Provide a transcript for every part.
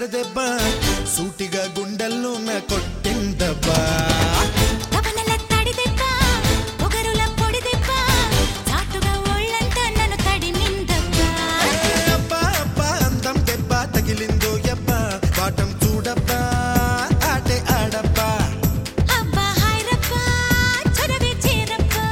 జడదెబ్బ సూటిగా గుండెల్లో నా కొట్టిందబ్బా తపనల తడి దెబ్బ పొగరుల పొడి దెబ్బ చాటుగా ఒళ్ళంతా నన్ను తడిమిందబ్బా ఏ అబ్బా అబ్బా అందం దెబ్బ తగిలిందో యబ్బా వాటం చూడబ్బా ఆటే ఆడబ్బా అబ్బా హాయ్రబ్బా చొరవే చేరబ్బా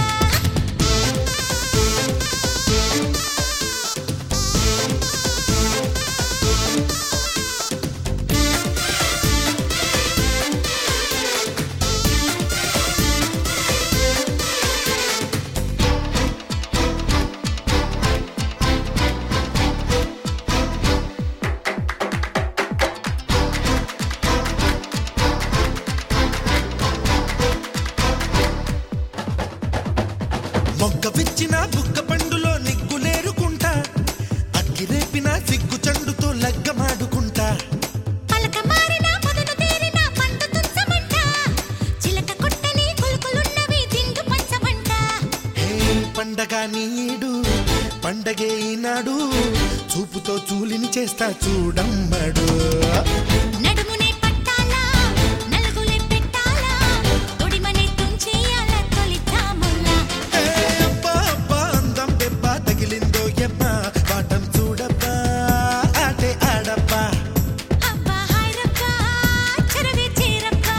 మొగ్గ విచ్చిన బుక్క పండులో నిగ్గులేరుకుంటా అగ్గి రేపిన సిగ్గు చండుతో లగ్గమాడుకుంటా పలక మారిన మొదలు తీరిన పంట తుంచమంట చిలక కొట్టని కులుకులున్నవి దిండు పంచమంట హే పండగ నీడు పండగే ఈనాడు చూపుతో చూలిని చేస్తా చూడమ్మడు నడుమునే పట్టాలా నలుగులే పెట్టాలా తొడిమనే తుంచేయాల తొలి తాములా హే అబ్బా అబ్బా అందం దెబ్బ తగిలిందో ఎబ్బా వాటం చూడబ్బా ఆటే ఆడబ్బా అబ్బా హాయ్రబ్బా చొరవే చేరబ్బా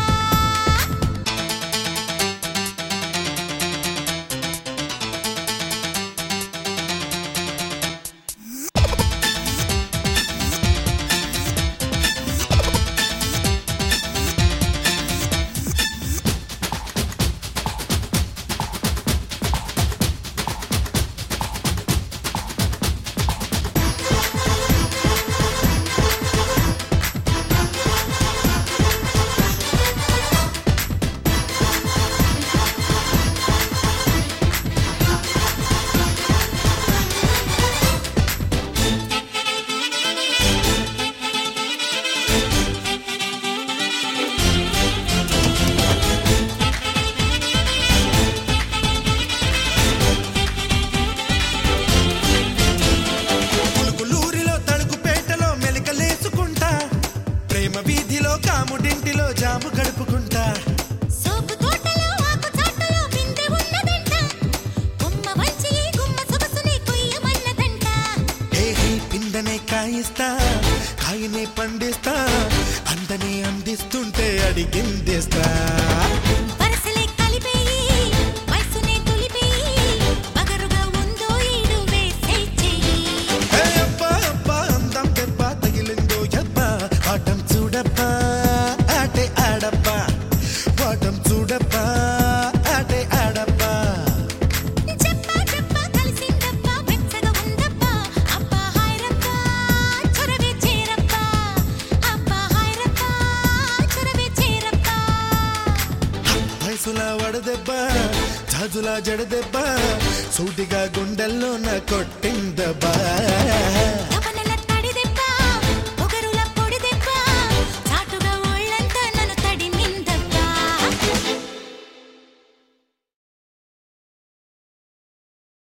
పులుకులూరిలో తలుకుపేటలో మెలికలేసుకుంటా ప్రేమ వీధిలో కాముడింటిలో జాము గడుపుకుంటా సోపు తోటలో ఆకు చాటులో బిందె ఉన్నదంట గుమ్మ వంచి ఈ గుమ్మ సొగసుని కొయ్యమన్నదంట హే హే పిందనే కాయిస్తా కాయనే పండిస్తా అందనే అందిస్తుంటే అడిగిందేస్తా వరసలే కలిపేయి వయసునే తులిపేయి పగరుగా ఉందో ఈడు వేసే చెయ్యి హే అబ్బా అబ్బా అందం దెబ్బ తగిలిందో యబ్బా ఆటం చూడబ్బా ఆటే ఆడబ్బా వాటం చూడబ్బా ఆటే ఆడబ్బా చెప్పా చెప్పా కలిసిందబ్బా వెచ్చగా ఉందబ్బా అబ్బా హాయ్రబ్బా చొరవే చేరబ్బా అబ్బా హాయ్రబ్బా చొరవే చేరబ్బా వయసులా వడదెబ్బ జాజులా జడదెబ్బ సూటిగా గుండెల్లో నా కొట్టిందబ్బా